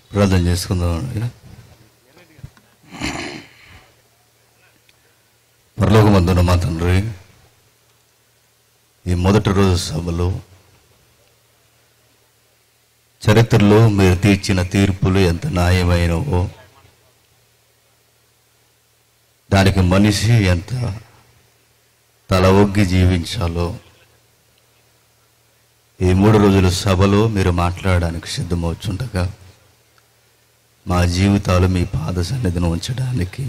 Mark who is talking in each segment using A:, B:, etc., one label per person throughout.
A: ప్రార్థన చేసుకుందామండి పరలోకమందున మా తండ్రి ఈ మొదటి రోజు సభలో చరిత్రలో మీరు తీర్చిన తీర్పులు ఎంత న్యాయమైనవో దానికి మనిషి ఎంత తల ఒగ్గి జీవించాలో ఈ మూడు రోజుల సభలో మీరు మాట్లాడడానికి సిద్ధమవుతుండగా మా జీవితాలు మీ పాద సన్నిధిని ఉంచడానికి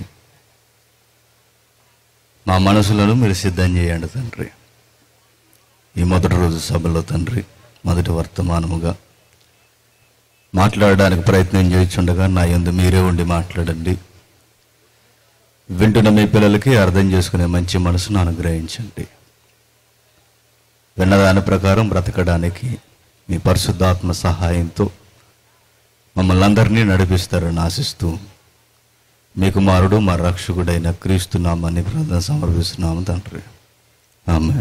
A: మా మనసులను మీరు సిద్ధం చేయండి తండ్రి ఈ మొదటి రోజు సభలో తండ్రి మొదటి వర్తమానముగా మాట్లాడడానికి ప్రయత్నం చేయించుండగా నా యందు మీరే ఉండి మాట్లాడండి వింటున్న మీ పిల్లలకి అర్థం చేసుకునే మంచి మనసును అనుగ్రహించండి విన్నదాని ప్రకారం బ్రతకడానికి మీ పరిశుద్ధాత్మ సహాయంతో మమ్మల్ని అందరినీ నడిపిస్తారని ఆశిస్తూ మీ కుమారుడు మా రక్షకుడైన క్రీస్తు నామాన్ని ప్రార్థన సమర్పిస్తున్నాము తండ్రి ఆమె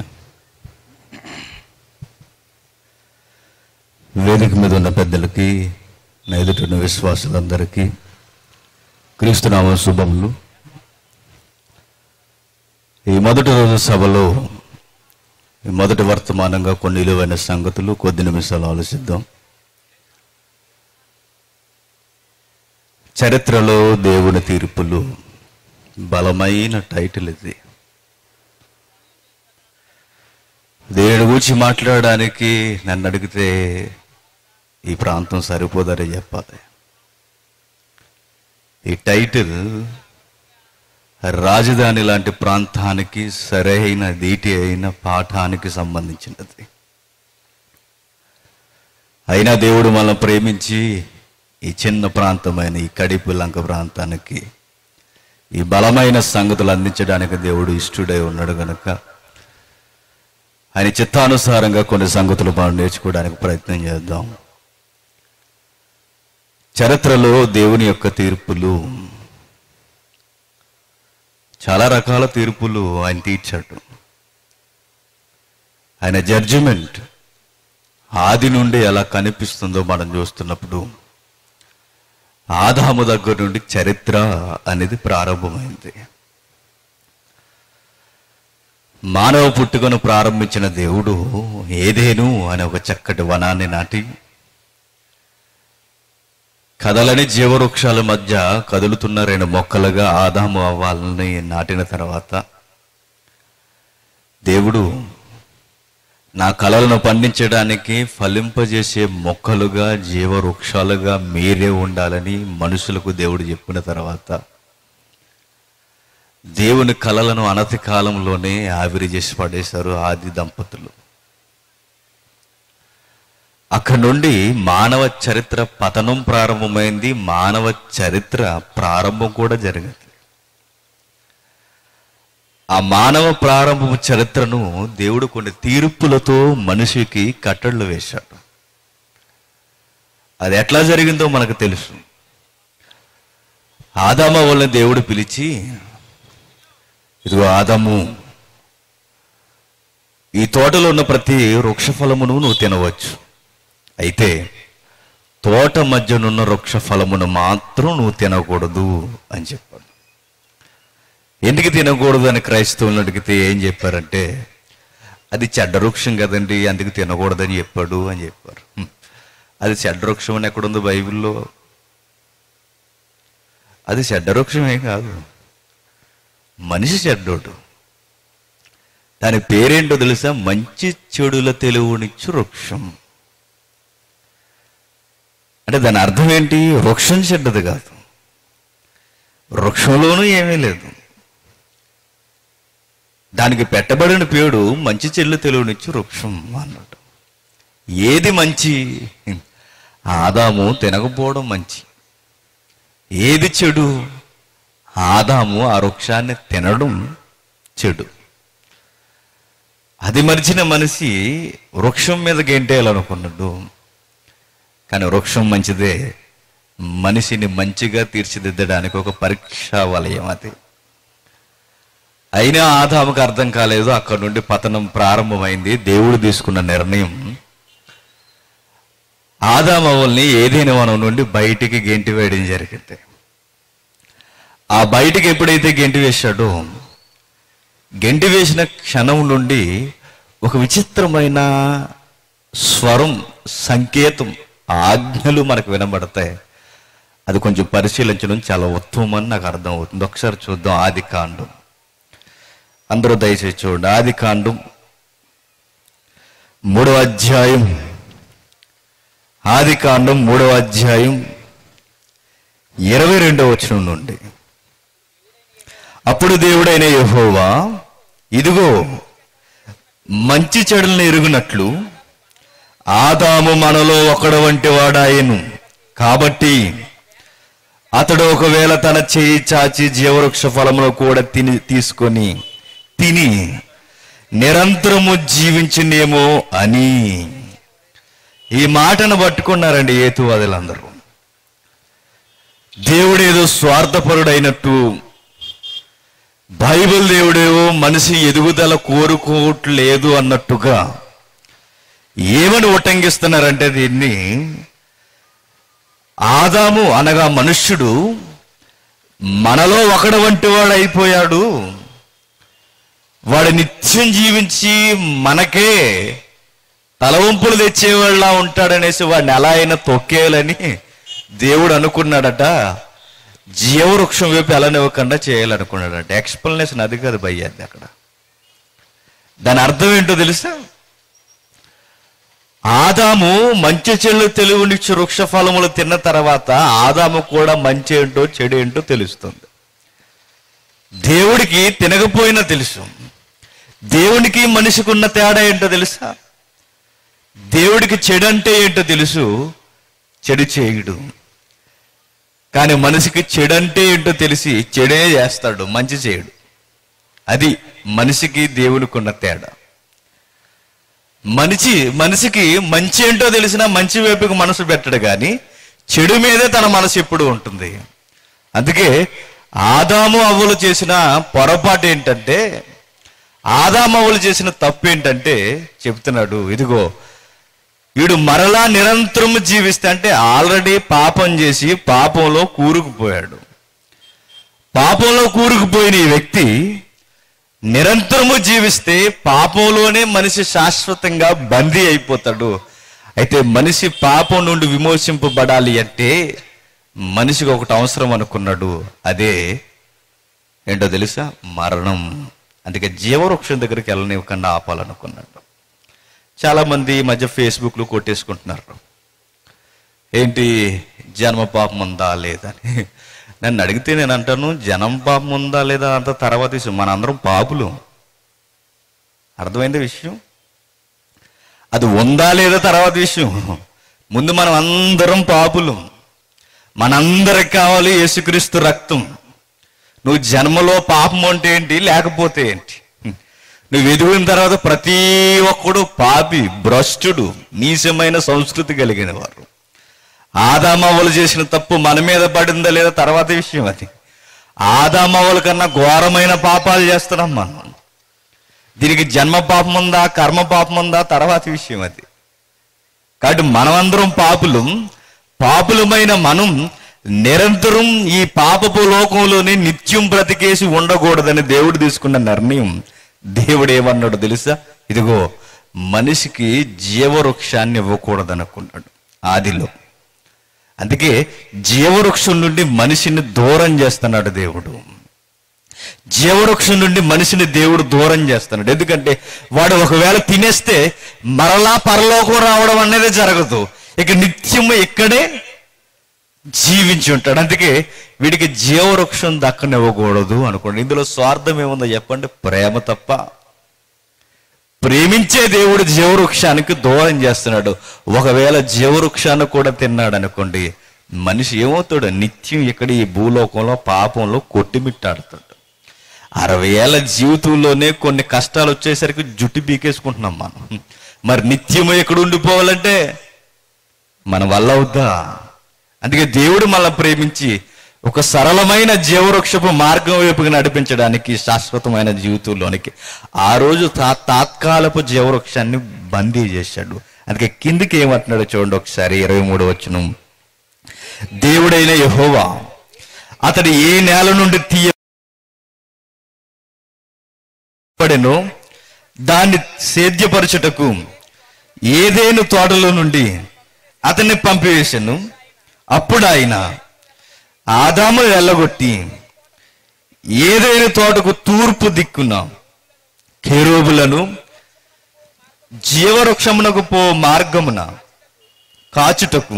A: వేదిక మీద ఉన్న పెద్దలకి నా ఎదుటిన్న విశ్వాసులందరికీ క్రీస్తునామ శుభములు ఈ మొదటి రోజు సభలో ఈ మొదటి వర్తమానంగా కొన్ని విలువైన సంగతులు కొద్ది నిమిషాలు ఆలోచిద్దాం చరిత్రలో దేవుని తీర్పులు బలమైన టైటిల్ ఇది దీనిని గురించి మాట్లాడడానికి నన్ను అడిగితే ఈ ప్రాంతం సరిపోదని చెప్పాలి ఈ టైటిల్ రాజధాని లాంటి ప్రాంతానికి సరైన దీటి అయిన పాఠానికి సంబంధించినది అయినా దేవుడు మనల్ని ప్రేమించి ఈ చిన్న ప్రాంతమైన ఈ కడిపు లంక ప్రాంతానికి ఈ బలమైన సంగతులు అందించడానికి దేవుడు ఇష్టడై ఉన్నాడు గనుక ఆయన చిత్తానుసారంగా కొన్ని సంగతులు మనం నేర్చుకోవడానికి ప్రయత్నం చేద్దాం చరిత్రలో దేవుని యొక్క తీర్పులు చాలా రకాల తీర్పులు ఆయన తీర్చాడు ఆయన జడ్జిమెంట్ ఆది నుండి ఎలా కనిపిస్తుందో మనం చూస్తున్నప్పుడు ఆదాము దగ్గర నుండి చరిత్ర అనేది ప్రారంభమైంది మానవ పుట్టుకను ప్రారంభించిన దేవుడు ఏదేను అనే ఒక చక్కటి వనాన్ని నాటి కదలని జీవవృక్షాల మధ్య కదులుతున్న రెండు మొక్కలుగా ఆదాము అవ్వాలని నాటిన తర్వాత దేవుడు నా కళలను పండించడానికి ఫలింపజేసే మొక్కలుగా జీవవృక్షాలుగా మీరే ఉండాలని మనుషులకు దేవుడు చెప్పిన తర్వాత దేవుని కళలను అనతి కాలంలోనే ఆవిరి చేసి పడేశారు ఆది దంపతులు అక్కడి నుండి మానవ చరిత్ర పతనం ప్రారంభమైంది మానవ చరిత్ర ప్రారంభం కూడా జరిగింది ఆ మానవ ప్రారంభం చరిత్రను దేవుడు కొన్ని తీర్పులతో మనిషికి కట్టళ్ళు వేశాడు అది ఎట్లా జరిగిందో మనకు తెలుసు ఆదామ వల్ల దేవుడు పిలిచి ఇదిగో ఆదాము ఈ తోటలో ఉన్న ప్రతి వృక్షఫలమును నువ్వు తినవచ్చు అయితే తోట మధ్యనున్న వృక్ష ఫలమును మాత్రం నువ్వు తినకూడదు అని చెప్పాడు ఎందుకు తినకూడదు అని క్రైస్తవులను అడిగితే ఏం చెప్పారంటే అది చెడ్డ వృక్షం కదండి అందుకు తినకూడదని చెప్పాడు అని చెప్పారు హ్మ్. అది చెడ్డ వృక్షం అని ఎక్కడుంది బైబిల్లో అది చెడ్డ వృక్షమే కాదు మనిషి చెడ్డోడు దాని పేరేంటో తెలుసా మంచి చెడుల తెలుగునిచ్చు వృక్షం అంటే దాని అర్థం ఏంటి వృక్షం చెడ్డది కాదు వృక్షంలోనూ ఏమీ లేదు దానికి పెట్టబడిన పేరు మంచి చెల్లు తెలుగునిచ్చు వృక్షం అన్నాడు ఏది మంచి ఆదాము తినకపోవడం మంచి ఏది చెడు ఆదాము ఆ వృక్షాన్ని తినడం చెడు అది మరిచిన మనిషి వృక్షం మీద గెంటేయాలనుకున్నాడు కానీ వృక్షం మంచిదే మనిషిని మంచిగా తీర్చిదిద్దడానికి ఒక పరీక్షా వలయం అది అయినా ఆదాముకు అర్థం కాలేదు అక్కడ నుండి పతనం ప్రారంభమైంది దేవుడు తీసుకున్న నిర్ణయం ఆదామవుల్ని ఏదైనా వనం నుండి బయటికి గెంటి వేయడం జరిగింది ఆ బయటికి ఎప్పుడైతే గెంటి వేశాడో గెంటి వేసిన క్షణం నుండి ఒక విచిత్రమైన స్వరం సంకేతం ఆజ్ఞలు మనకు వినబడతాయి అది కొంచెం పరిశీలించడం చాలా ఉత్తమం అని నాకు అర్థం అవుతుంది ఒకసారి చూద్దాం ఆది కాండం అందరూ దయచేసి చూడండి ఆది కాండం మూడవ అధ్యాయం ఆది కాండం మూడవ అధ్యాయం ఇరవై రెండవ వచనం నుండి అప్పుడు దేవుడైన యెహోవా ఇదిగో మంచి చెడులను ఎరుగునట్లు ఆదాము మనలో ఒకడు వంటి వాడాయను కాబట్టి అతడు ఒకవేళ తన చేయి చాచి జీవవృక్ష ఫలమును కూడా తిని తీసుకొని తిని నిరంతరము జీవించిందేమో అని ఈ మాటను పట్టుకున్నారండి ఏతువాదులందరూ దేవుడు ఏదో స్వార్థపరుడైనట్టు బైబిల్ దేవుడేవో మనిషి ఎదుగుదల కోరుకోవట్లేదు అన్నట్టుగా ఏమని ఉటంకిస్తున్నారంటే దీన్ని ఆదాము అనగా మనుష్యుడు మనలో ఒకడు వంటి వాడు అయిపోయాడు వాడు నిత్యం జీవించి మనకే తలవంపులు తెచ్చేవాళ్ళ ఉంటాడనేసి వాడిని ఎలా అయినా తొక్కేయాలని దేవుడు అనుకున్నాడట జీవవృక్షం వైపు ఎలానివ్వకుండా చేయాలనుకున్నాడట ఎక్స్ప్లెనేషన్ అది కాదు భయ్యాది అక్కడ దాని అర్థం ఏంటో తెలుసా ఆదాము మంచి చెల్లు తెలుగునిచ్చు వృక్ష ఫలములు తిన్న తర్వాత ఆదాము కూడా మంచి ఏంటో చెడు ఏంటో తెలుస్తుంది దేవుడికి తినకపోయినా తెలుసు దేవునికి మనిషికి ఉన్న తేడా ఏంటో తెలుసా దేవుడికి చెడు అంటే ఏంటో తెలుసు చెడు చేయడు కానీ మనిషికి చెడు అంటే ఏంటో తెలిసి చెడే చేస్తాడు మంచి చేయడు అది మనిషికి దేవునికి ఉన్న తేడా మనిషి మనిషికి మంచి ఏంటో తెలిసినా మంచి వైపుకి మనసు పెట్టడు కానీ చెడు మీదే తన మనసు ఎప్పుడు ఉంటుంది అందుకే ఆదాము అవ్వలు చేసిన పొరపాటు ఏంటంటే ఆదాము అవ్వలు చేసిన తప్పు ఏంటంటే చెప్తున్నాడు ఇదిగో వీడు మరలా నిరంతరం జీవిస్తే అంటే ఆల్రెడీ పాపం చేసి పాపంలో కూరుకుపోయాడు పాపంలో కూరుకుపోయిన ఈ వ్యక్తి నిరంతరము జీవిస్తే పాపంలోనే మనిషి శాశ్వతంగా బందీ అయిపోతాడు అయితే మనిషి పాపం నుండి విమోచింపబడాలి అంటే మనిషికి ఒకటి అవసరం అనుకున్నాడు అదే ఏంటో తెలుసా మరణం అందుకే జీవవృక్షం దగ్గరికి వెళ్ళనివ్వకుండా ఆపాలనుకున్నాడు చాలా మంది ఈ మధ్య ఫేస్బుక్లో కొట్టేసుకుంటున్నారు ఏంటి జన్మ పాపం ఉందా లేదని నన్ను అడిగితే నేను అంటాను జనం పాపం ఉందా లేదా అంత తర్వాత విషయం మనందరం పాపులు అర్థమైంది విషయం అది ఉందా లేదా తర్వాత విషయం ముందు మనం అందరం పాపులు మనందరికి కావాలి యేసుక్రీస్తు రక్తం నువ్వు జన్మలో పాపం అంటే ఏంటి లేకపోతే ఏంటి నువ్వు ఎదిగిన తర్వాత ప్రతి ఒక్కడు పాపి భ్రష్టుడు నీచమైన సంస్కృతి కలిగిన వారు ఆదామవ్వలు చేసిన తప్పు మన మీద పడిందా లేదా తర్వాత విషయం అది ఆదామవ్వల కన్నా ఘోరమైన పాపాలు చేస్తున్నాం మనం దీనికి జన్మ పాపం ఉందా కర్మ పాపం ఉందా తర్వాత విషయం అది కాబట్టి మనమందరం పాపులం పాపులమైన మనం నిరంతరం ఈ పాపపు లోకంలోనే నిత్యం బ్రతికేసి ఉండకూడదని దేవుడు తీసుకున్న నిర్ణయం దేవుడు ఏమన్నాడు తెలుసా ఇదిగో మనిషికి జీవవృక్షాన్ని ఇవ్వకూడదనుకున్నాడు ఆదిలో అందుకే జీవవృక్షం నుండి మనిషిని దూరం చేస్తున్నాడు దేవుడు జీవవృక్షం నుండి మనిషిని దేవుడు దూరం చేస్తున్నాడు ఎందుకంటే వాడు ఒకవేళ తినేస్తే మరలా పరలోకం రావడం అనేది జరగదు ఇక నిత్యము ఇక్కడే జీవించి ఉంటాడు అందుకే వీడికి జీవవృక్షం దక్కనివ్వకూడదు అనుకోండి ఇందులో స్వార్థం ఏముందో చెప్పండి ప్రేమ తప్ప ప్రేమించే దేవుడు జీవవృక్షానికి దూరం చేస్తున్నాడు ఒకవేళ జీవవృక్షాన్ని కూడా తిన్నాడు అనుకోండి మనిషి ఏమవుతాడు నిత్యం ఇక్కడ ఈ భూలోకంలో పాపంలో కొట్టిమిట్టాడుతాడు అరవై ఏళ్ళ జీవితంలోనే కొన్ని కష్టాలు వచ్చేసరికి జుట్టు పీకేసుకుంటున్నాం మనం మరి నిత్యము ఎక్కడ ఉండిపోవాలంటే మన వల్ల అవుద్దా అందుకే దేవుడు మనల్ని ప్రేమించి ఒక సరళమైన జీవవృక్షపు మార్గం వైపుకి నడిపించడానికి శాశ్వతమైన జీవితంలోనికి ఆ రోజు తా తాత్కాలపు జీవవృక్షాన్ని బందీ చేశాడు అందుకే కిందికి ఏమంటున్నాడో చూడండి ఒకసారి ఇరవై మూడు వచ్చును దేవుడైన యహోవా అతడు ఏ నేల నుండి తీయబడెనో దాన్ని సేద్యపరచుటకు ఏదేను తోటలో నుండి అతన్ని పంపివేశాను అప్పుడు ఆయన ఆదాము వెళ్ళగొట్టి ఏదైనా తోటకు తూర్పు దిక్కున కెరూబులను జీవవృక్షమునకు పో మార్గమున కాచుటకు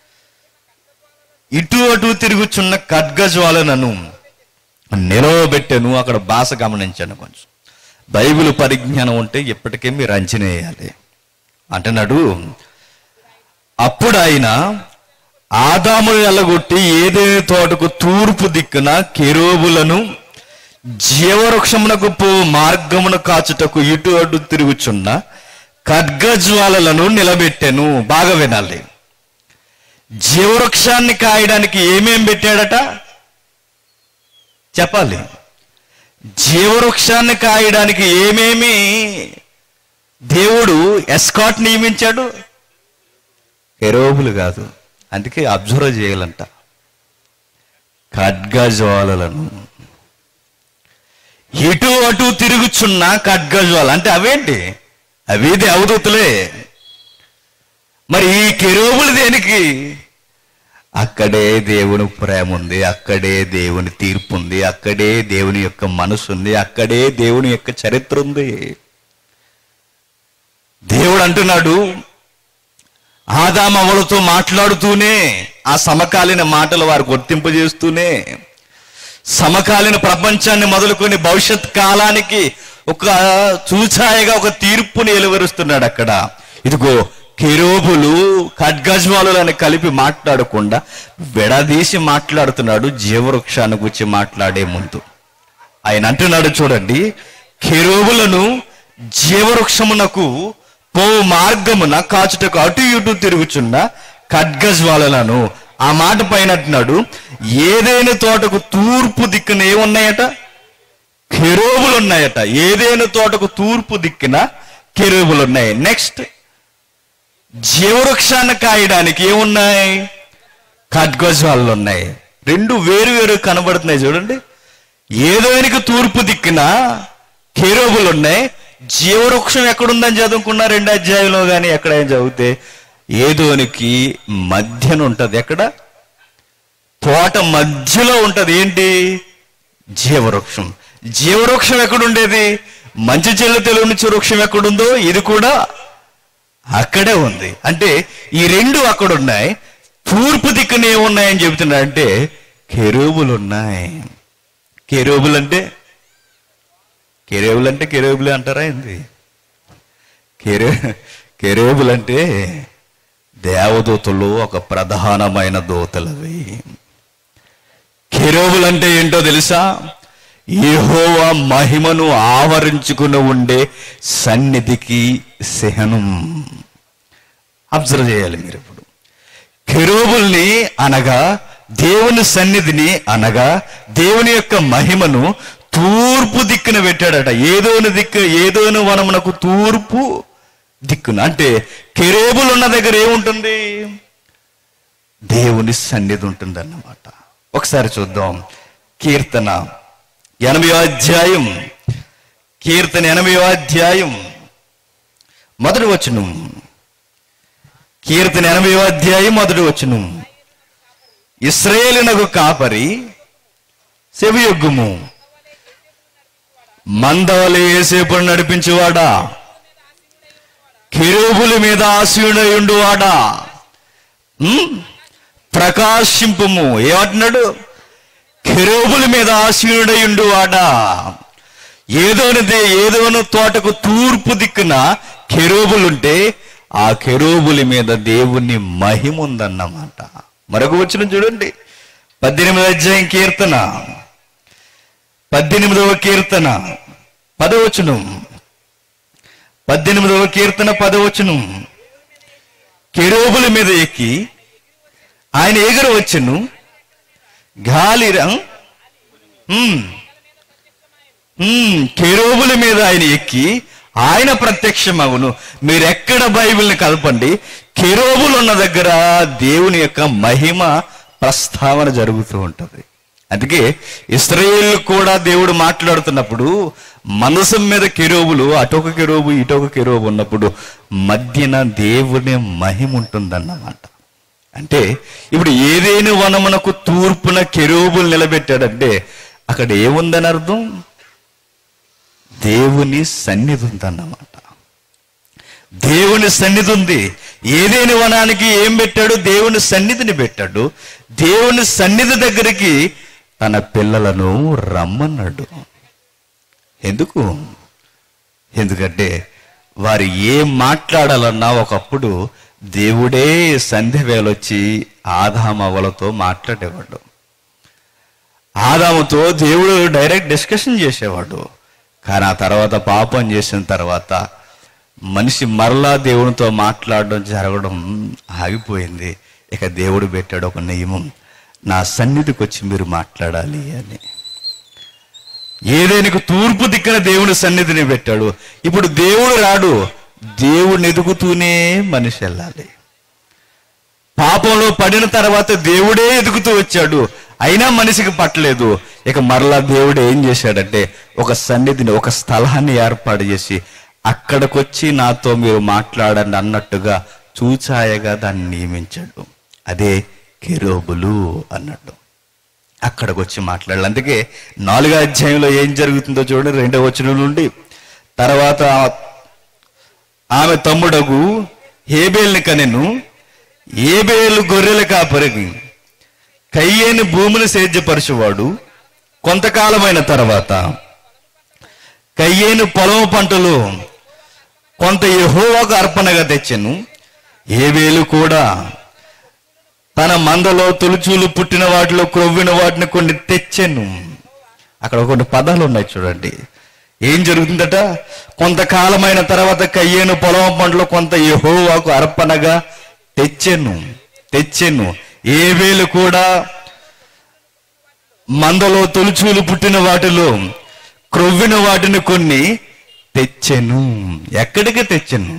A: ఇటు అటు తిరుగుచున్న ఖడ్గజ్వాలనను నిలవబెట్టాను అక్కడ భాష గమనించాను కొంచెం బైబిల్ పరిజ్ఞానం ఉంటే ఇప్పటికే మీరు అంచనా వేయాలి అంటున్నాడు అప్పుడు ఆయన ఆదాము ఎలగొట్టి ఏదైనా తోటకు తూర్పు దిక్కున కెరోబులను జీవవృక్షమునకు పో మార్గమును కాచుటకు ఇటు అటు తిరుగుచున్న ఖడ్గజ్వాలలను నిలబెట్టాను బాగా వినాలి జీవవృక్షాన్ని కాయడానికి ఏమేం పెట్టాడట చెప్పాలి జీవవృక్షాన్ని కాయడానికి ఏమేమి దేవుడు ఎస్కాట్ నియమించాడు ఎరోబులు కాదు అందుకే అబ్జర్వ్ చేయాలంట ఖడ్గజ్వాలలను ఇటు అటు తిరుగుచున్న ఖడ్గజ్వాల అంటే అవేంటి అవి దేవదూతలే మరి ఈ కెరోబులు దేనికి అక్కడే దేవుని ప్రేమ ఉంది అక్కడే దేవుని తీర్పు ఉంది అక్కడే దేవుని యొక్క మనసు ఉంది అక్కడే దేవుని యొక్క చరిత్ర ఉంది దేవుడు అంటున్నాడు ఆదామవలతో మాట్లాడుతూనే ఆ సమకాలీన మాటలు వారికి వర్తింపజేస్తూనే సమకాలీన ప్రపంచాన్ని మొదలుకొని భవిష్యత్ కాలానికి ఒక చూచాయగా ఒక తీర్పుని ఎలువరుస్తున్నాడు అక్కడ ఇదిగో కెరోబులు ఖడ్గజ్వాలులని కలిపి మాట్లాడకుండా విడదీసి మాట్లాడుతున్నాడు జీవవృక్షాన్ని గురించి మాట్లాడే ముందు ఆయన అంటున్నాడు చూడండి కెరోబులను జీవవృక్షమునకు పో మార్గమున కాచుటకు అటు ఇటు తిరుగుచున్న ఖడ్గజ్వాలలను ఆ మాట పైన అంటున్నాడు ఏదైనా తోటకు తూర్పు దిక్కున ఏమున్నాయట కెరోబులు ఉన్నాయట ఏదైనా తోటకు తూర్పు దిక్కున కెరోబులు ఉన్నాయి నెక్స్ట్ జీవవృక్షాన్ని కాయడానికి ఏమున్నాయి ఖడ్గజ్వాలు ఉన్నాయి రెండు వేరు వేరు కనబడుతున్నాయి చూడండి ఏదోనికి తూర్పు దిక్కున కెరోబులు ఉన్నాయి జీవవృక్షం ఎక్కడుందని చదువుకున్నా రెండు అధ్యాయంలో కానీ ఎక్కడైనా చదివితే ఏదోనికి మధ్యన ఉంటది ఎక్కడ తోట మధ్యలో ఉంటది ఏంటి జీవవృక్షం జీవవృక్షం ఎక్కడుండేది మంచి చెల్లు తెలుగునిచ్చే వృక్షం ఎక్కడుందో ఇది కూడా అక్కడే ఉంది అంటే ఈ రెండు అక్కడ ఉన్నాయి తూర్పు దిక్కున ఏమున్నాయని చెబుతున్నాడంటే కెరూబులు ఉన్నాయి కెరూబులు అంటే కెరేబులు అంటే కెరేబులే అంటారా ఏంది కెరే కెరేబులు అంటే దేవదూతలు ఒక ప్రధానమైన దూతలవి కెరోబులు అంటే ఏంటో తెలుసా యెహోవా మహిమను ఆవరించుకుని ఉండే సన్నిధికి సహనం అబ్జర్వ్ చేయాలి మీరు ఇప్పుడు కెరోబుల్ని అనగా దేవుని సన్నిధిని అనగా దేవుని యొక్క మహిమను తూర్పు దిక్కున పెట్టాడట ఏదోని దిక్కు ఏదోని వనమునకు తూర్పు దిక్కున అంటే కెరేబులు ఉన్న దగ్గర ఏముంటుంది దేవుని సన్నిధి ఉంటుంది అన్నమాట ఒకసారి చూద్దాం కీర్తన ఎనభై అధ్యాయం కీర్తన ఎనభై అధ్యాయం మొదటి వచనం కీర్తన ఎనభై అధ్యాయం మొదటి వచనం ఇస్రాయేలునకు కాపరి సెవియొగ్గుము మందవలే ఏసేపుడు నడిపించేవాడా కెరూబుల మీద ఆశీనుడయుండువాడా ఉమ్? ప్రకాశింపుము ఏమంటున్నాడు కెరూబుల మీద ఆశీనుడయుండువాడా ఏదోనిదే ఏదోను తోటకు తూర్పు దిక్కున కెరూబులుంటే ఆ కెరూబుల మీద దేవుని మహిమ ఉందన్నమాట మరొక వచ్చిన చూడండి పద్దెనిమిది అధ్యాయం కీర్తన పద్దెనిమిదవ కీర్తన పదవచనం పద్దెనిమిదవ కీర్తన పదవచనం కెరూబుల మీద ఎక్కి ఆయన ఎగురు వచ్చును గాలి ర- ఉమ్. ఉమ్, కెరూబుల మీద ఆయన ఎక్కి ఆయన ప్రత్యక్షమగును మీరు ఎక్కడ బైబిల్ని కలపండి కెరోబులు ఉన్న దగ్గర దేవుని యొక్క మహిమ ప్రస్తావన జరుగుతూ ఉంటుంది అందుకే ఇస్రాయేల్ కూడా దేవుడు మాట్లాడుతున్నప్పుడు మనసు మీద కెరోబులు అటొక కెరోబు ఇటొక కెరోబు ఉన్నప్పుడు మధ్యన దేవుని మహిమ ఉంటుందన్నమాట అంటే ఇప్పుడు ఏదేని వనమునకు తూర్పున కెరోబులు నిలబెట్టాడంటే అక్కడ ఏముందని అర్థం దేవుని సన్నిధి ఉందన్నమాట దేవుని సన్నిధి ఉంది ఏదేని వనానికి ఏం పెట్టాడు దేవుని సన్నిధిని పెట్టాడు దేవుని సన్నిధి దగ్గరికి తన పిల్లలను రమ్మన్నాడు ఎందుకు ఎందుకంటే వారు ఏం మాట్లాడాలన్నా ఒకప్పుడు దేవుడే సంధ్య వేలొచ్చి ఆదామవలతో మాట్లాడేవాడు ఆదాముతో దేవుడు డైరెక్ట్ డిస్కషన్ చేసేవాడు కానీ ఆ తర్వాత పాపం చేసిన తర్వాత మనిషి మరలా దేవునితో మాట్లాడడం జరగడం ఆగిపోయింది ఇక దేవుడు పెట్టాడు ఒక నియమం నా సన్నిధికి వచ్చి మీరు మాట్లాడాలి అని ఏదేనికి తూర్పు దిక్కున దేవుని సన్నిధిని పెట్టాడు ఇప్పుడు దేవుడు రాడు దేవుడిని ఎదుగుతూనే మనిషి వెళ్ళాలి పాపంలో పడిన తర్వాత దేవుడే ఎదుగుతూ వచ్చాడు అయినా మనిషికి పట్టలేదు ఇక మరలా దేవుడు ఏం చేశాడంటే ఒక సన్నిధిని ఒక స్థలాన్ని ఏర్పాటు చేసి అక్కడికొచ్చి నాతో మీరు మాట్లాడండి అన్నట్టుగా చూచాయగా దాన్ని నియమించాడు అదే కెరోబులు అన్నట్టు అక్కడికి వచ్చి మాట్లాడాలి అందుకే నాలుగో అధ్యాయంలో ఏం జరుగుతుందో చూడండి రెండవ వచనం నుండి తర్వాత ఆమె తమ్ముడగు హేబేల్ని కనెను ఏబేలు గొర్రెల కాపరికి కయ్యేని భూమిని సేద్యపరచువాడు కొంతకాలమైన తర్వాత కయ్యేను పొలం పంటలు కొంత యెహోవాకు అర్పణగా తెచ్చెను ఏబేలు కూడా తన మందలో తొలుచూలు పుట్టిన వాటిలో క్రొవ్విన వాటిని కొన్ని తెచ్చెను అక్కడ కొన్ని పదాలు ఉన్నాయి చూడండి ఏం జరుగుతుందట కొంతకాలమైన తర్వాత కయ్యేను పొలం పంటలో కొంత యెహోవాకు అర్పణగా తెచ్చెను తెచ్చెను ఏవేలు కూడా మందలో తొలుచూలు పుట్టిన వాటిలో క్రొవ్విన వాటిని కొన్ని తెచ్చెను ఎక్కడికి తెచ్చెను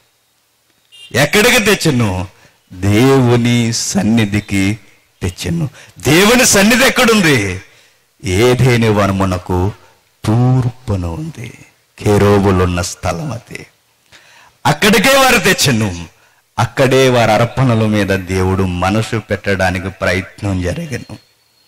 A: ఎక్కడికి తెచ్చెను దేవుని సన్నిధికి తెచ్చెను దేవుని సన్నిధి ఎక్కడుంది ఏదేని వనమునకు తూర్పున ఉంది కేరోబులున్న స్థలం అది అక్కడికే వారు తెచ్చెను అక్కడే వారి అర్పణల మీద దేవుడు మనసు పెట్టడానికి ప్రయత్నం జరిగను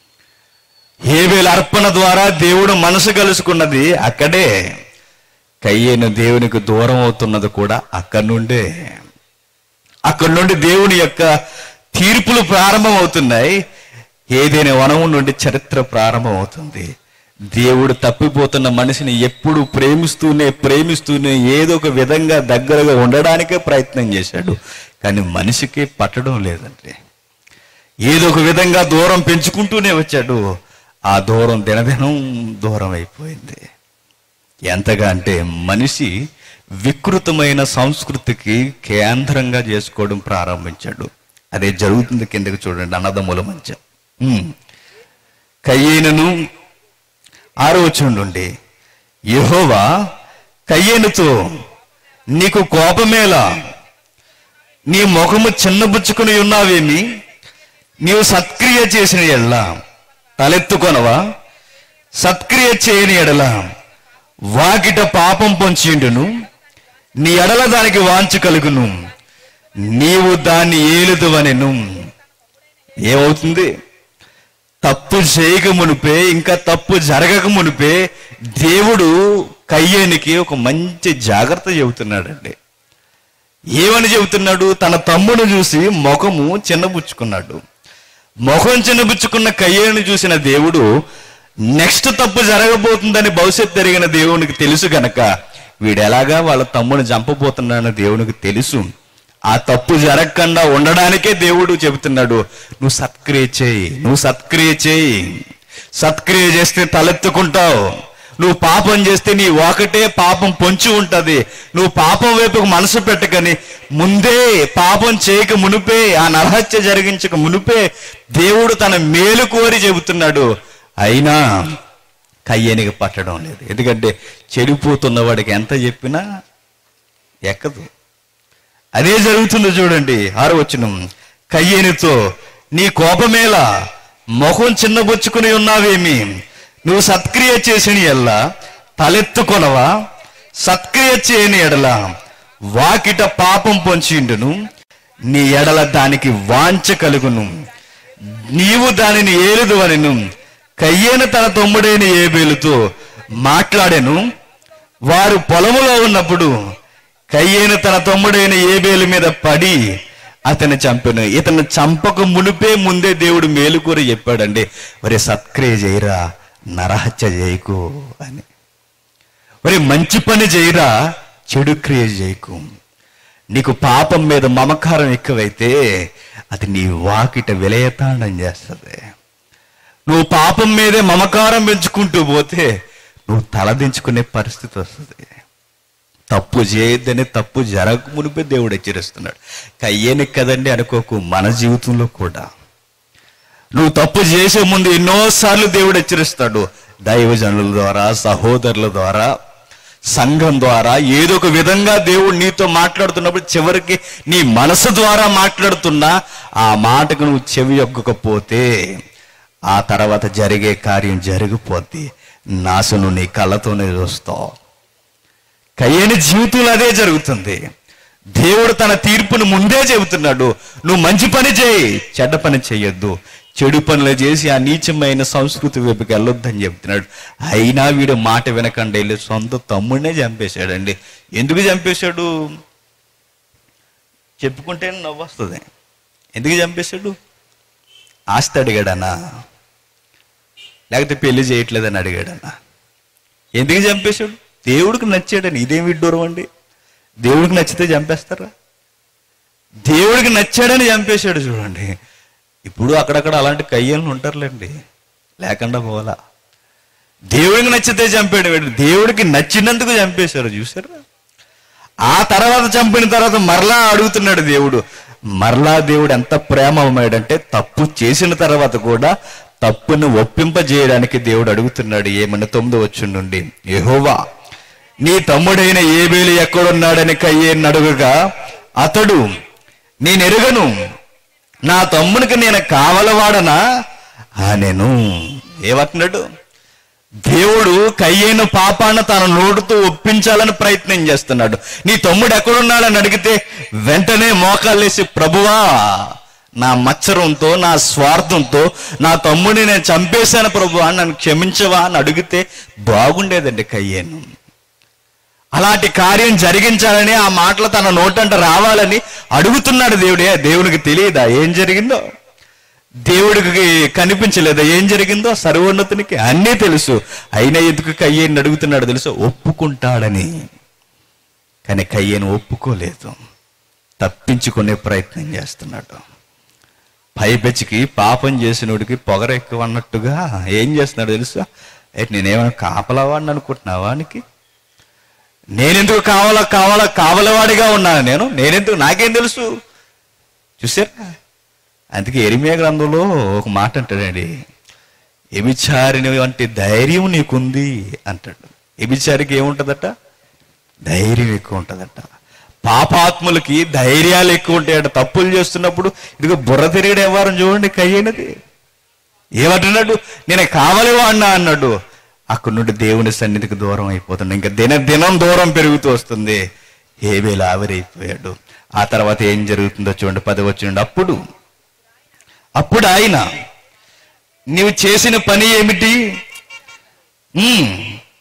A: హేబేల అర్పణ ద్వారా దేవుడు మనసు కలుసుకున్నది అక్కడే కయ్యేను దేవునికి దూరం అవుతున్నది కూడా అక్కడి నుండే అక్కడి నుండి దేవుని యొక్క తీర్పులు ప్రారంభం అవుతున్నాయి ఏదైనా వనము నుండి చరిత్ర ప్రారంభం అవుతుంది దేవుడు తప్పిపోతున్న మనిషిని ఎప్పుడు ప్రేమిస్తూనే ప్రేమిస్తూనే ఏదో ఒక విధంగా దగ్గరగా ఉండడానికే ప్రయత్నం చేశాడు కానీ మనిషికి పట్టడం లేదంటే ఏదో ఒక విధంగా దూరం పెంచుకుంటూనే వచ్చాడు ఆ దూరం దినదినం దూరం అయిపోయింది ఎంతగా అంటే మనిషి వికృతమైన సంస్కృతికి కేంద్రంగా చేసుకోవడం ప్రారంభించాడు అదే జరుగుతుంది కిందకి చూడండి అన్నదమ్ముల మధ్య ఉమ్. కయ్యేనును ఆరో నుండి యెహోవా కయ్యేనుతో నీకు కోపమేలా నీ ముఖము చిన్నబుచ్చుకుని ఉన్నావేమి నీవు సత్క్రియ చేసిన ఎడల తలెత్తుకొనవా సత్క్రియ చేయని ఎడల వాకిట పాపం పొంచిండును నీ ఎడల దానికి వాంచు కలుగును నీవు దాన్ని ఏలుదువనెను ఏమవుతుంది తప్పు చేయక మునిపే ఇంకా తప్పు జరగక మునిపే దేవుడు కయ్యేనికి ఒక మంచి జాగ్రత్త చెబుతున్నాడండి ఏమని చెబుతున్నాడు తన తమ్ముడు చూసి ముఖము చిన్నబుచ్చుకున్నాడు ముఖం చిన్నబుచ్చుకున్న కయ్యేను చూసిన దేవుడు నెక్స్ట్ తప్పు జరగబోతుందని భవిష్యత్తు జరిగిన దేవునికి తెలుసు గనక వీడు ఎలాగా వాళ్ళ తమ్ముని చంపబోతున్నాడని దేవునికి తెలుసు ఆ తప్పు జరగకుండా ఉండడానికే దేవుడు చెబుతున్నాడు నువ్వు సత్క్రియ చేయి నువ్వు సత్క్రియ చేయి సత్క్రియ చేస్తే తలెత్తుకుంటావు నువ్వు పాపం చేస్తే నీ ఒకటే పాపం పొంచి ఉంటది నువ్వు పాపం వైపు మనసు పెట్టకని ముందే పాపం చేయక మునిపే ఆ నరహత్య జరిగించక మునిపే దేవుడు తన మేలు కోరి చెబుతున్నాడు అయినా కయ్యనికి పట్టడం లేదు ఎందుకంటే చెడిపోతున్న వాడికి ఎంత చెప్పినా ఎక్కదు అదే జరుగుతుందో చూడండి ఆరు వచనం కయ్యేనితో నీ కోపమేలా మొహం చిన్నబుచ్చుకుని ఉన్నావేమి నువ్వు సత్క్రియ చేసిన ఎల్లా తలెత్తుకొనవా సత్క్రియ చేయని ఎడల వాకిట పాపం పొంచిండును నీ ఎడల దానికి వాంఛ కలుగును నీవు దానిని ఏలుదువనెను కయ్యేను తన తమ్ముడైన ఏబేలుతో మాట్లాడెను వారు పొలములో ఉన్నప్పుడు కయ్యేను తన తమ్ముడైన ఏబేలు మీద పడి అతన్ని చంపెను ఇతను చంపక మునిపే ముందే దేవుడు మేలుకూర చెప్పాడండి ఒరే సత్క్రియ చేయరా నరహత్య చేయకు అని ఒరే మంచి పని చేయరా చెడు క్రియ చేయకు నీకు పాపం మీద మమకారం ఎక్కువైతే అది నీ వాకిట విలయతాండం చేస్తుంది నువ్వు పాపం మీదే మమకారం పెంచుకుంటూ పోతే నువ్వు తలదించుకునే పరిస్థితి వస్తుంది తప్పు చేయొద్దని తప్పు జరగక మునిపే దేవుడు హెచ్చరిస్తున్నాడు కయ్యేని కదండి అనుకోకు మన జీవితంలో కూడా నువ్వు తప్పు చేసే ముందు ఎన్నోసార్లు దేవుడు హెచ్చరిస్తాడు దైవజనుల ద్వారా సహోదరుల ద్వారా సంఘం ద్వారా ఏదో ఒక విధంగా దేవుడు నీతో మాట్లాడుతున్నప్పుడు చివరికి నీ మనసు ద్వారా మాట్లాడుతున్నా ఆ మాటకు నువ్వు చెవి యొక్కకపోతే ఆ తర్వాత జరిగే కార్యం జరిగిపోద్ది నాశను నీ కళ్ళతోనే చూస్తావు కయ్యని జీవితంలో అదే జరుగుతుంది దేవుడు తన తీర్పును ముందే చెబుతున్నాడు నువ్వు మంచి పని చేయి చెడ్డ పని చేయొద్దు చెడు పనులు చేసి ఆ నీచమైన సంస్కృతి వైపుకి వెళ్ళొద్దని చెప్తున్నాడు అయినా వీడు మాట వినకుండా వెళ్ళి సొంత తమ్ముడినే చంపేశాడండి ఎందుకు చంపేశాడు చెప్పుకుంటే నవ్వు వస్తుంది ఎందుకు చంపేశాడు ఆస్తి అడిగాడనా లేకపోతే పెళ్లి చేయట్లేదని అడిగాడనా ఎందుకు చంపేశాడు దేవుడికి నచ్చాడని ఇదేం విడ్డూరం అండి దేవుడికి నచ్చితే చంపేస్తారా దేవుడికి నచ్చాడని చంపేశాడు చూడండి ఇప్పుడు అక్కడక్కడ అలాంటి కయ్యలు ఉంటారులేండి లేకుండా పోవాలా దేవుడికి నచ్చితే చంపాడు వీడు దేవుడికి నచ్చినందుకు చంపేశారు చూసారా ఆ తర్వాత చంపిన తర్వాత మరలా అడుగుతున్నాడు దేవుడు మరలా దేవుడు ఎంత ప్రేమమయ్యాడంటే తప్పు చేసిన తర్వాత కూడా తప్పును ఒప్పింపజేయడానికి దేవుడు అడుగుతున్నాడు ఏమన్నా తొమ్మిది వచ్చి నుండి యెహోవా నీ తమ్ముడైన ఏబేలు ఎక్కడున్నాడని కయ్యేని అడుగుగా అతడు నేనెరుగను నా తమ్మునికి నేను కావలవాడనా నేను ఏమంటున్నాడు దేవుడు కయ్యైన పాపాన్ని తన నోటుతో ఒప్పించాలని ప్రయత్నం చేస్తున్నాడు నీ తమ్ముడు ఎక్కడున్నాడని అడిగితే వెంటనే మోకాళ్ళేసి ప్రభువా నా మత్సరంతో నా స్వార్థంతో నా తమ్ముడిని నేను చంపేశాను ప్రభువా నన్ను క్షమించవా అని అడిగితే బాగుండేదండి కయ్యేను అలాంటి కార్యం జరిగించాలని ఆ మాటలు తన నోటంట రావాలని అడుగుతున్నాడు దేవుడే దేవునికి తెలియదా ఏం జరిగిందో దేవుడికి కనిపించలేదా ఏం జరిగిందో సర్వోన్నతునికి అన్నీ తెలుసు అయినా ఎందుకు కయ్యేని అడుగుతున్నాడు తెలుసు ఒప్పుకుంటాడని కానీ కయ్యేను ఒప్పుకోలేదు తప్పించుకునే ప్రయత్నం చేస్తున్నాడు పైపెచ్చికి పాపం చేసినోడికి పొగర ఎక్కువ అన్నట్టుగా ఏం చేస్తున్నాడు తెలుసా ఏ నేనేమైనా కాపలవాడిని అనుకుంటున్నావా వానికి నేనెందుకు కావాలా కావాలా కావలవాడిగా ఉన్నాను నేను నేనెందుకు నాకేం తెలుసు చూసారా అందుకే ఎరిమియా గ్రంథంలో ఒక మాట అంటాడండి ఎమిచారిని వంటి ధైర్యం నీకుంది అంటాడు ఎమిచారికి ఏముంటుందట ధైర్యం ఎక్కువ ఉంటుందట పాపాత్ములకి ధైర్యాలు ఎక్కువ ఉంటాయట తప్పులు చేస్తున్నప్పుడు ఇదిగో బుర్ర తిరిగిన వ్యవహారం చూడండి కయ్యనది ఏమంటున్నాడు నేను కావాలి వాడినా అన్నాడు అక్కడి నుండి దేవుని సన్నిధికి దూరం అయిపోతుంది ఇంకా దిన దినం దూరం పెరుగుతూ వస్తుంది ఏవేలు ఆవిరైపోయాడు ఆ తర్వాత ఏం జరుగుతుందో చూడండి పది వచ్చిండు అప్పుడు అప్పుడు ఆయన నీవు చేసిన పని ఏమిటి ఉమ్,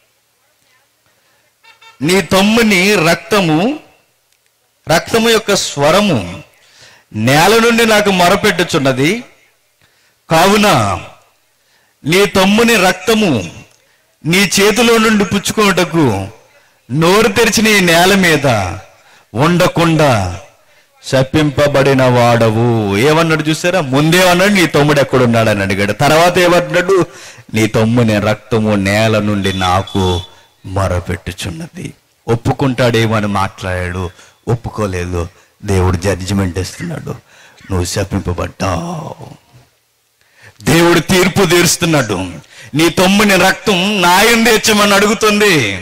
A: నీ తమ్ముని రక్తము రక్తము యొక్క స్వరము నేల నుండి నాకు మొరపెట్టుచున్నది కావున నీ తమ్ముని రక్తము నీ చేతిలో నుండి పుచ్చుకోటకు నోరు తెరిచిన ఈ నేల మీద ఉండకుండా శపింపబడిన వాడవు ఏమన్నాడు చూసారా ముందేమన్నాడు నీ తమ్ముడు ఎక్కడున్నాడని అడిగాడు తర్వాత ఏమంటున్నాడు నీ తమ్ముని రక్తము నేల నుండి నాకు మొరపెట్టుచున్నది ఒప్పుకుంటాడేమో అని మాట్లాడాడు ఒప్పుకోలేదు దేవుడు జడ్జిమెంట్ ఇస్తున్నాడు నువ్వు శపింపబడ్డావు దేవుడు తీర్పు తీరుస్తున్నాడు నీ తమ్ముని రక్తం నాయం తెచ్చమని అడుగుతుంది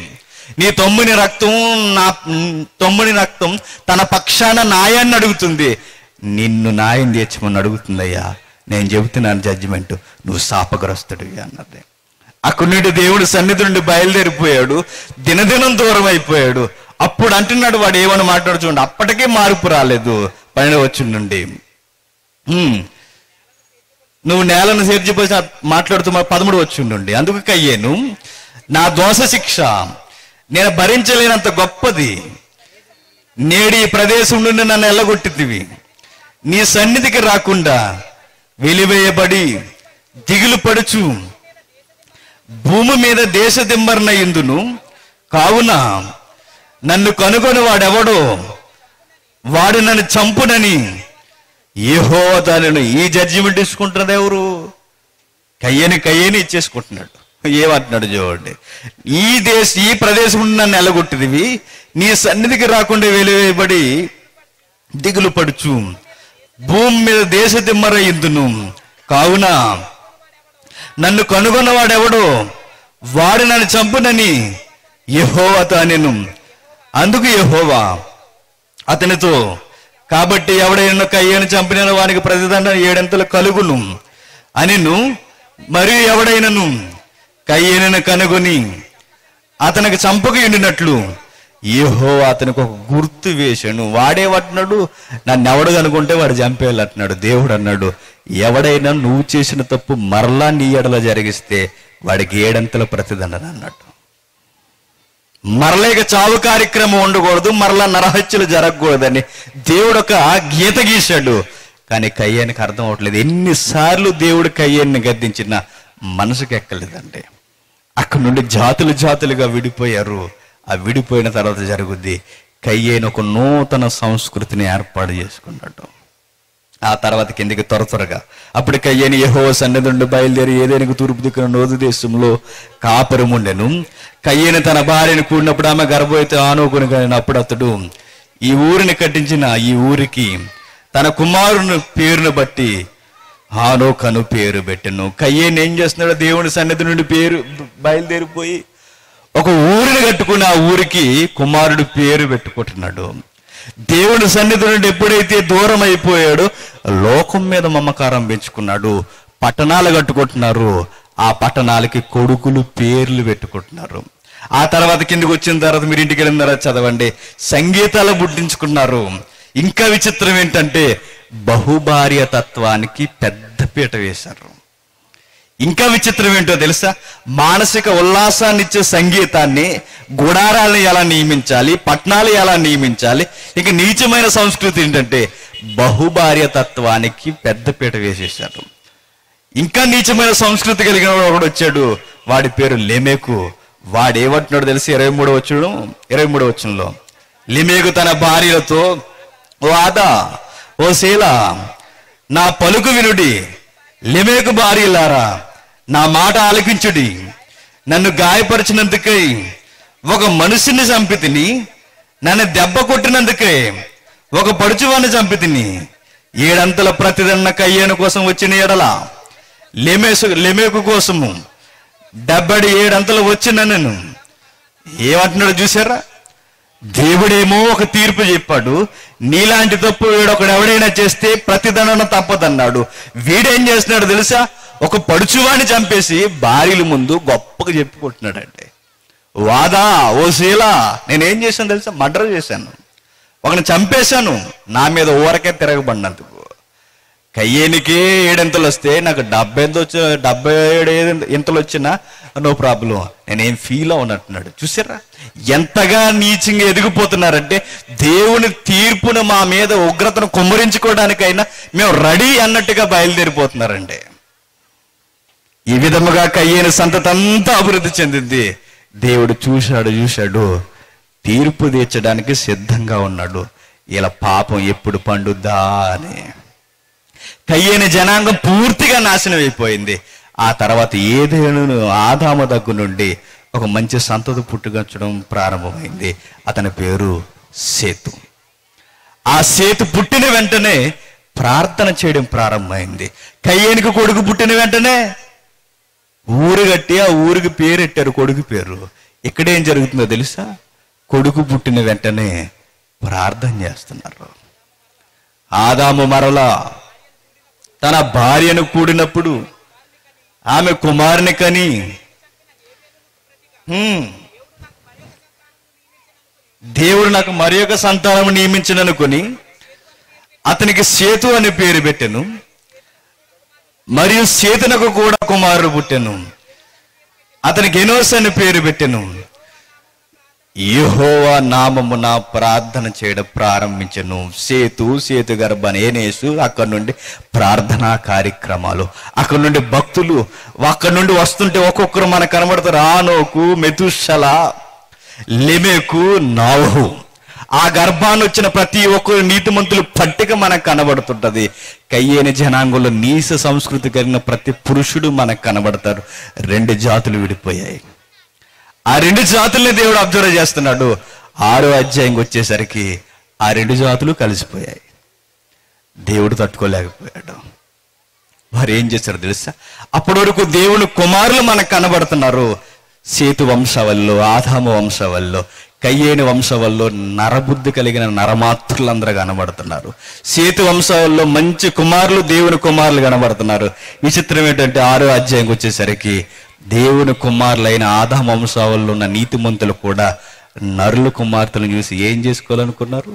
A: నీ తమ్ముని రక్తం నా తమ్ముని రక్తం తన పక్షాన న్యాయాన్ని అడుగుతుంది నిన్ను న్యాయం తీర్చమని అడుగుతుందయ్యా నేను చెబుతున్నాను జడ్జిమెంట్ నువ్వు శాపగ్రస్తుడివి అన్నది అక్కడి నుండి దేవుడు సన్నిధి నుండి బయలుదేరిపోయాడు దినదినం దూరం అయిపోయాడు అప్పుడు అంటున్నాడు వాడు ఏమని మాట్లాడు చూడండి అప్పటికే మార్పు రాలేదు పైన వచ్చి నుండి "హ్మ్, నువ్వు నేలను సేర్చిపోయి మాట్లాడుతూ మా పదమూడు వచ్చి ఉండండి అందుకు కయ్యేను నా దోష శిక్ష నేను భరించలేనంత గొప్పది నేడి ఈ ప్రదేశం నుండి నన్ను ఎల్లగొట్టితివి నీ సన్నిధికి రాకుండా వెలివేయబడి దిగులు పడుచు భూమి మీద దేశ దిమ్మరణ ఇందును కావున నన్ను కనుగొని వాడెవడో వాడు నన్ను చంపునని ఏహో దానిని ఈ జడ్జిమెంట్ తీసుకుంటున్నది ఎవరు కయ్యని కయ్యని ఇచ్చేసుకుంటున్నాడు ఏమంటున్నాడు చూడండి ఈ దేశ ఈ ప్రదేశం నుండి నన్ను ఎలగొట్టిదివి నీ సన్నిధికి రాకుండా వెలివేయబడి దిగులు పడుచు భూమి మీద దేశ దిమ్మర ఇందును కావున నన్ను కనుగొన్నవాడెవడో వాడు నన్ను చంపునని యహోవా తానెను అందుకు యహోవా అతనితో కాబట్టి ఎవడైనా కయ్యను చంపిన వానికి ప్రతిదండ ఏడంతలు కలుగును అనిను మరియు ఎవడైనను కయ్యను కనుగొని అతనికి చంపక ఎండినట్లు ఏహో అతనికి ఒక గుర్తు వేశాను వాడే పట్టినాడు నన్ను ఎవడు కనుకుంటే వాడు చంపేయాలంటున్నాడు దేవుడు అన్నాడు ఎవడైనా నువ్వు చేసిన తప్పు మరలా నీ ఎడల జరిగిస్తే వాడికి ఏడంతల ప్రతిదండన అన్నట్టు మరలేక చావు కార్యక్రమం ఉండకూడదు మరలా నరహత్యలు జరగకూడదని దేవుడు ఒక గీత గీశాడు కానీ కయ్యానికి అర్థం అవట్లేదు ఎన్నిసార్లు దేవుడు కయ్యాన్ని గద్దించిన మనసుకు ఎక్కలేదండి అక్కడ నుండి జాతులు జాతులుగా విడిపోయారు ఆ విడిపోయిన తర్వాత జరుగుద్ది కయ్యేను ఒక నూతన సంస్కృతిని ఏర్పాటు చేసుకున్నట్టు ఆ తర్వాత కిందికి త్వర త్వరగా అప్పుడు కయ్యని యహో సన్నిధుండి బయలుదేరి ఏదైనా తూర్పు దిక్కున నోదు దేశంలో కాపురం ఉండెను కయ్యని తన భార్యను కూడినప్పుడు ఆమె గర్భవతి ఆనుకుని కలిగినప్పుడు అతడు ఈ ఊరిని కట్టించిన ఈ ఊరికి తన కుమారుని పేరును బట్టి హానోకను పేరు పెట్టెను కయ్యేని ఏం చేస్తున్నాడు దేవుని సన్నిధి నుండి పేరు బయలుదేరిపోయి ఒక ఊరిని కట్టుకుని ఆ ఊరికి కుమారుడు పేరు పెట్టుకుంటున్నాడు దేవుని సన్నిధి నుండి ఎప్పుడైతే దూరం అయిపోయాడో లోకం మీద మమకారం పెంచుకున్నాడు పట్టణాలు కట్టుకుంటున్నారు ఆ పట్టణాలకి కొడుకులు పేర్లు పెట్టుకుంటున్నారు ఆ తర్వాత కిందకి వచ్చిన తర్వాత మీరు ఇంటికి వెళ్ళిన తర్వాత చదవండి సంగీతాలు బుడ్డించుకున్నారు ఇంకా విచిత్రం ఏంటంటే బహుభార్య తత్వానికి పెద్ద పీట వేశారు ఇంకా విచిత్రం ఏంటో తెలుసా మానసిక ఉల్లాసాన్ని ఇచ్చే సంగీతాన్ని గుడారాలను ఎలా నియమించాలి పట్నాలు ఎలా నియమించాలి ఇక నీచమైన సంస్కృతి ఏంటంటే బహుభార్య తత్వానికి పెద్దపీట వేసేశారు ఇంకా నీచమైన సంస్కృతి కలిగిన వాడు ఒకడు వచ్చాడు వాడి పేరు లెమేకు వాడు ఏమంటున్నాడు తెలిసి ఇరవై మూడో వచ్చుడు ఇరవై మూడో వచ్చంలో లిమేకు తన భార్యలతో ఓ ఆదా ఓ శీల నా పలుకు వినుడి లిమేకు భార్యలారా నా మాట ఆలకించుడి నన్ను గాయపరిచినందుకై ఒక మనుషుని చంపితిని నన్ను దెబ్బ కొట్టినందుకై ఒక పడుచువాన్ని చంపితిని ఏడంతల ప్రతిదన్న కయ్యేను కోసం వచ్చిన ఎడల లెమేసు లెమేకు కోసము డెబ్బడి ఏడంతలు వచ్చిన నేను ఏమంటున్నాడు చూసారా దేవుడేమో ఒక తీర్పు చెప్పాడు నీలాంటి తప్పు వీడొకడు ఎవడైనా చేస్తే ప్రతిదండన తప్పదన్నాడు వీడేం చేస్తున్నాడు తెలుసా ఒక పడుచువాణ్ణి చంపేసి భార్యల ముందు గొప్పగా చెప్పుకుంటున్నాడంటే వాదా ఓ శీలా నేనేం చేశాను తెలుసా మర్డర్ చేశాను ఒకని చంపేశాను నా మీద ఊరకే తిరగబడినందుకు కయ్యేనికి ఏడెంతలు వస్తే నాకు డెబ్బై ఎంత వచ్చి డెబ్బై ఏడు ఏడు ఇంతలు వచ్చినా నో ప్రాబ్లం నేనేం ఫీల్ అవునట్టున్నాడు చూసారా ఎంతగా నీచంగా ఎదిగిపోతున్నారంటే దేవుని తీర్పును మా మీద ఉగ్రతను కుమ్మరించుకోవడానికైనా మేము రెడీ అన్నట్టుగా బయలుదేరిపోతున్నారండి ఈ విధముగా కయ్యేని సంతతంతా అభివృద్ధి చెందింది దేవుడు చూశాడు చూశాడు తీర్పు తీర్చడానికి సిద్ధంగా ఉన్నాడు ఇలా పాపం ఎప్పుడు పండుద్దా అని కయ్యని జనాంగం పూర్తిగా నాశనం అయిపోయింది ఆ తర్వాత ఏదేను ఆదామ దగ్గు నుండి ఒక మంచి సంతతి పుట్టుకొచ్చడం ప్రారంభమైంది అతని పేరు సేతు ఆ సేతు పుట్టిన వెంటనే ప్రార్థన చేయడం ప్రారంభమైంది కయ్యేనికి కొడుకు పుట్టిన వెంటనే ఊరు కట్టి ఆ ఊరికి పేరు పెట్టారు కొడుకు పేరు ఇక్కడేం జరుగుతుందో తెలుసా కొడుకు పుట్టిన వెంటనే ప్రార్థన చేస్తున్నారు ఆదాము మరలా తన భార్యను కూడినప్పుడు ఆమె కుమారుని కని హ్మ్, దేవుడు నాకు మరి ఒక సంతానం నియమించననుకొని అతనికి సేతు అని పేరు పెట్టెను మరియు సేతునకు కూడా కుమారుడు పుట్టెను అతనికి ఎనోస్ అని పేరు పెట్టెను యెహోవా నామమున ప్రార్థన చేయడం ప్రారంభించను సేతు సేతు గర్భన ఏనేసు అక్కడ నుండి ప్రార్థనా కార్యక్రమాలు అక్కడ నుండి భక్తులు అక్కడ నుండి వస్తుంటే ఒక్కొక్కరు మనకు కనబడతారు ఆనోకు మెతుషల లెమెకు నావహు ఆ గర్భాన్ని వచ్చిన ప్రతి ఒక్కరు నీతిమంతులు పట్టిక మనకు కనబడుతుంటది కయ్యేని జనాంగంలో నీస సంస్కృతి కలిగిన ప్రతి పురుషుడు మనకు కనబడతారు రెండు జాతులు విడిపోయాయి ఆ రెండు జాతుల్ని దేవుడు అబ్జర్వ్ చేస్తున్నాడు ఆరో అధ్యాయంకి వచ్చేసరికి ఆ రెండు జాతులు కలిసిపోయాయి దేవుడు తట్టుకోలేకపోయాడు వారు ఏం చేశారు తెలుసా అప్పటి వరకు దేవుని కుమారులు మనకు కనబడుతున్నారు సేతు వంశవల్లో ఆదాము వంశవల్లో కయ్యేని వంశవల్లో నరబుద్ధి కలిగిన నరమాతృలందరూ కనబడుతున్నారు సేతు వంశవల్లో మంచి కుమారులు దేవుని కుమారులు కనబడుతున్నారు విచిత్రం ఏంటంటే ఆరో అధ్యాయంకి వచ్చేసరికి దేవుని కుమారులైన ఆదాము వంశావల్లో ఉన్న నీతిమంతులు కూడా నరుల కుమార్తెలను చూసి ఏం చేసుకోవాలనుకున్నారు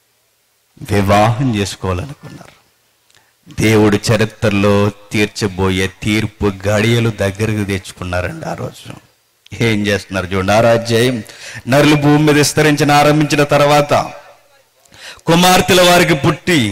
A: వివాహం చేసుకోవాలనుకున్నారు దేవుడు చరిత్రలో తీర్చబోయే తీర్పు గడియలు దగ్గరకు తెచ్చుకున్నారండి ఆ రోజు ఏం చేస్తున్నారు చూడండి ఆ రాజ్యం నరులు భూమి మీద విస్తరించిన ఆరంభించిన తర్వాత కుమార్తెల వారికి పుట్టి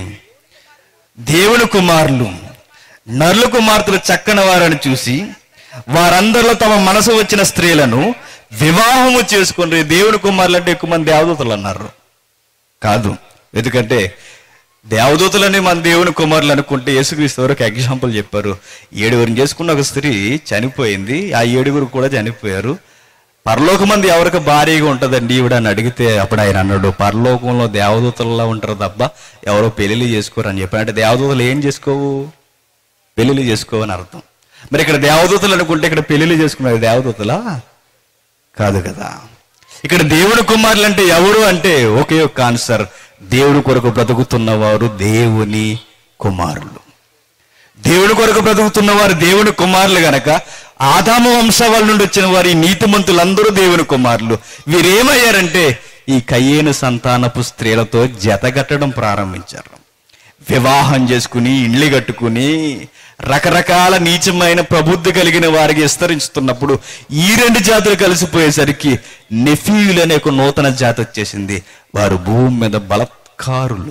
A: దేవుని కుమారులు నరుల కుమార్తెలు చక్కని వారని చూసి వారందరిలో తమ మనసు వచ్చిన స్త్రీలను వివాహము చేసుకుని దేవుని కుమారులు అంటే ఎక్కువ మంది దేవదూతలు అన్నారు కాదు ఎందుకంటే దేవదూతలని మన దేవుని కుమారులు అనుకుంటే యేసుక్రీస్తు వరకు ఎగ్జాంపుల్ చెప్పారు ఏడుగురిని చేసుకున్న ఒక స్త్రీ చనిపోయింది ఆ ఏడుగురు కూడా చనిపోయారు పరలోకమంది ఎవరికి భారీగా ఉంటుందండి ఈవిడ అని అడిగితే అప్పుడు ఆయన అన్నాడు పరలోకంలో దేవదూతల్లో ఉంటారు తప్ప ఎవరో పెళ్లి చేసుకోరు అని చెప్పారు అంటే దేవదూతలు ఏం చేసుకోవు పెళ్లిళ్ళు చేసుకోవని అర్థం మరి ఇక్కడ దేవదూతలు అనుకుంటే ఇక్కడ పెళ్లిళ్ళు చేసుకున్నారు దేవదూతలా కాదు కదా ఇక్కడ దేవుని కుమారులు అంటే ఎవరు అంటే ఒకే ఒక్క ఆన్సర్ దేవుని కొరకు బ్రతుకుతున్నవారు దేవుని కుమారులు దేవుని కొరకు బ్రతుకుతున్న వారు దేవుని కుమారులు గనక ఆదాము వంశవాళ్ళ నుండి వచ్చిన వారి నీతిమంతులందరూ దేవుని కుమారులు వీరేమయ్యారంటే ఈ కయ్యేను సంతానపు స్త్రీలతో జతగట్టడం ప్రారంభించారు వివాహం చేసుకుని ఇండ్లు కట్టుకుని రకరకాల నీచమైన ప్రబుద్ధి కలిగిన వారికి విస్తరించుతున్నప్పుడు ఈ రెండు జాతులు కలిసిపోయేసరికి నెఫీయులు అనే ఒక నూతన జాతి వచ్చేసింది వారు భూమి మీద బలత్కారులు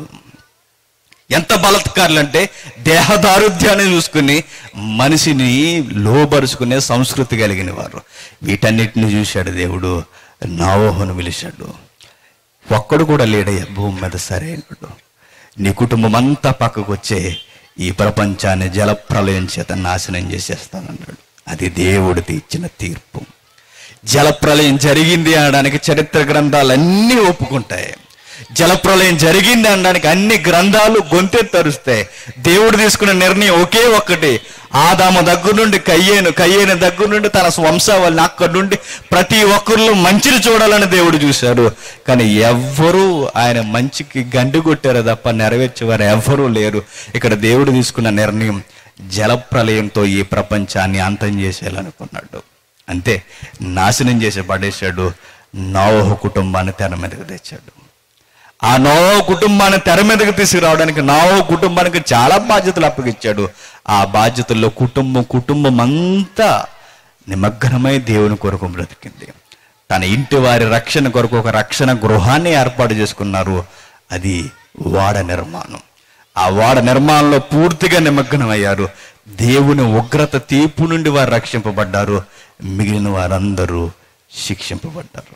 A: ఎంత బలత్కారులు అంటే దేహదారుధ్యాన్ని చూసుకుని మనిషిని లోబరుచుకునే సంస్కృతి కలిగిన వారు వీటన్నిటిని చూశాడు దేవుడు నావోహను పిలిచాడు ఒక్కడు కూడా లేడయ్యా భూమి మీద సరైనడు నీ కుటుంబం అంతా పక్కకు వచ్చే ఈ ప్రపంచాన్ని జలప్రలయం చేత నాశనం చేసేస్తానన్నాడు అది దేవుడికి ఇచ్చిన తీర్పు జలప్రలయం జరిగింది అనడానికి చరిత్ర గ్రంథాలన్నీ ఒప్పుకుంటాయి జలప్రలయం జరిగింది అనడానికి అన్ని గ్రంథాలు గొంతెత్తరుస్తాయి దేవుడు తీసుకున్న నిర్ణయం ఒకే ఒక్కటి ఆదాము దగ్గర నుండి కయ్యేను కయ్యేను దగ్గర నుండి తన వంశావళిని అక్కడి నుండి ప్రతి ఒక్కరిలో మంచిని చూడాలని దేవుడు చూశాడు కానీ ఎవ్వరూ ఆయన మంచికి గండి కొట్టారు తప్ప నెరవేర్చేవారు ఎవ్వరూ లేరు ఇక్కడ దేవుడు తీసుకున్న నిర్ణయం జలప్రలయంతో ఈ ప్రపంచాన్ని అంతం చేసేయాలనుకున్నాడు అంతే నాశనం చేసి పడేశాడు నోహ కుటుంబాన్ని తెర మీదకు తెచ్చాడు ఆ నోవ కుటుంబాన్ని తెర మీదకి తీసుకురావడానికి నోవ కుటుంబానికి చాలా బాధ్యతలు అప్పగిచ్చాడు ఆ బాధ్యతల్లో కుటుంబం కుటుంబం అంతా నిమగ్నమై దేవుని కొరకు బ్రతికింది తన ఇంటి వారి రక్షణ కొరకు ఒక రక్షణ గృహాన్ని ఏర్పాటు చేసుకున్నారు అది వాడ నిర్మాణం ఆ వాడ నిర్మాణంలో పూర్తిగా నిమగ్నమయ్యారు దేవుని ఉగ్రత తీర్పు నుండి వారు రక్షింపబడ్డారు మిగిలిన వారందరూ శిక్షింపబడ్డారు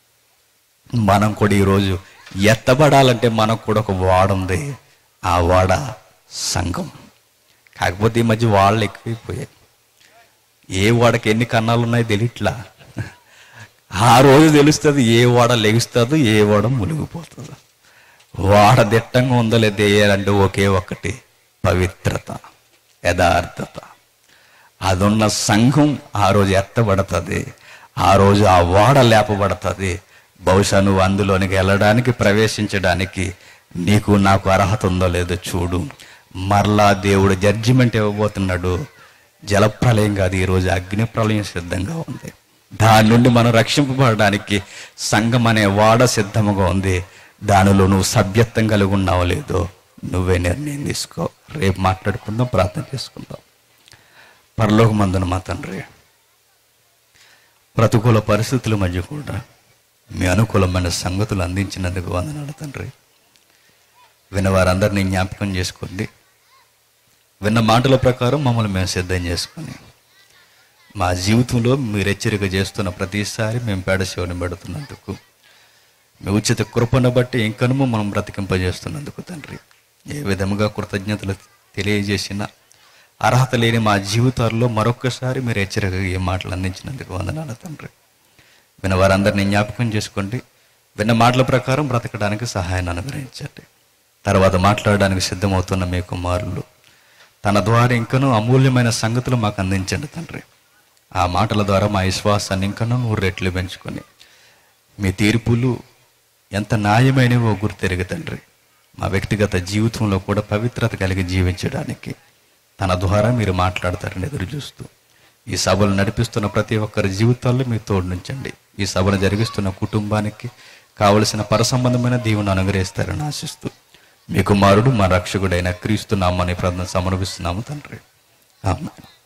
A: మనం కూడా ఈరోజు ఎత్తబడాలంటే మనకు కూడా ఒక వాడ ఉంది ఆ వాడ సంఘం కాకపోతే ఈ మధ్య వాళ్ళు ఎక్కువైపోయాయి ఏ వాడకి ఎన్ని కన్నాలు ఉన్నాయో తెలియట్లా ఆ రోజు తెలుస్తుంది ఏ వాడ లెగుస్తుందో ఏ వాడ మునిగిపోతుందో వాడ దిట్టంగా ఉందో లేదా వేయాలంటే ఒకే ఒక్కటి పవిత్రత యథార్థత అదున్న సంఘం ఆ రోజు ఎత్తబడుతుంది ఆ రోజు ఆ ఓడ లేపబడుతుంది బహుశా నువ్వు అందులోనికి వెళ్ళడానికి ప్రవేశించడానికి నీకు నాకు అర్హత ఉందో లేదో చూడు మరలా దేవుడు జడ్జిమెంట్ ఇవ్వబోతున్నాడు జలప్రలయం కాదు ఈరోజు అగ్ని ప్రళయం సిద్ధంగా ఉంది దాని నుండి మనం రక్షింపబడడానికి సంఘం అనే వాడ సిద్ధముగా ఉంది దానిలో నువ్వు సభ్యత్వం కలిగి ఉన్నావో లేదో నువ్వే నిర్ణయం తీసుకో రేపు మాట్లాడుకుందాం ప్రార్థన చేసుకుందాం పరలోకమందున మా తండ్రి ప్రతికూల పరిస్థితుల మధ్య కూడా మీ అనుకూలమైన సంగతులు అందించినందుకు వందనాలు తండ్రి విన్నవారందరినీ జ్ఞాపకం చేసుకోండి విన్న మాటల ప్రకారం మమ్మల్ని మేము సిద్ధం చేసుకొని మా జీవితంలో మీరు హెచ్చరిక చేస్తున్న ప్రతిసారి మేము పేడశివని పెడుతున్నందుకు మీ ఉచిత కృపను బట్టి ఇంకనము మనం బ్రతికింపజేస్తున్నందుకు తండ్రి ఏ విధముగా కృతజ్ఞతలు తెలియజేసిన అర్హత లేని మా జీవితాల్లో మరొక్కసారి మీరు హెచ్చరికగా ఏ మాటలు అందించినందుకు వందనాలు తండ్రి విన్న వారందరినీ జ్ఞాపకం చేసుకోండి విన్న మాటల ప్రకారం బ్రతకడానికి సహాయాన్ని అనుగ్రహించండి తర్వాత మాట్లాడడానికి సిద్ధమవుతున్న మీ కుమారులు తన ద్వారా ఇంకనూ అమూల్యమైన సంగతులు మాకు అందించండి తండ్రి ఆ మాటల ద్వారా మా విశ్వాసాన్ని ఇంకనూ నూరు రెట్లు పెంచుకొని మీ తీర్పులు ఎంత న్యాయమైనవో గుర్తెరిగి తండ్రి మా వ్యక్తిగత జీవితంలో కూడా పవిత్రత కలిగి జీవించడానికి తన ద్వారా మీరు మాట్లాడతారని ఎదురు చూస్తూ ఈ సభలు నడిపిస్తున్న ప్రతి ఒక్కరి జీవితాల్లో మీరు తోడు నుంచండి ఈ సభను జరిగిస్తున్న కుటుంబానికి కావలసిన పరసంబంధమైన దీవుని అనుగ్రహిస్తారని ఆశిస్తూ మీ కుమారుడు మా రక్షకుడైన క్రీస్తు నామని ప్రార్థన సమర్పిస్తున్నాము తండ్రి ఆమె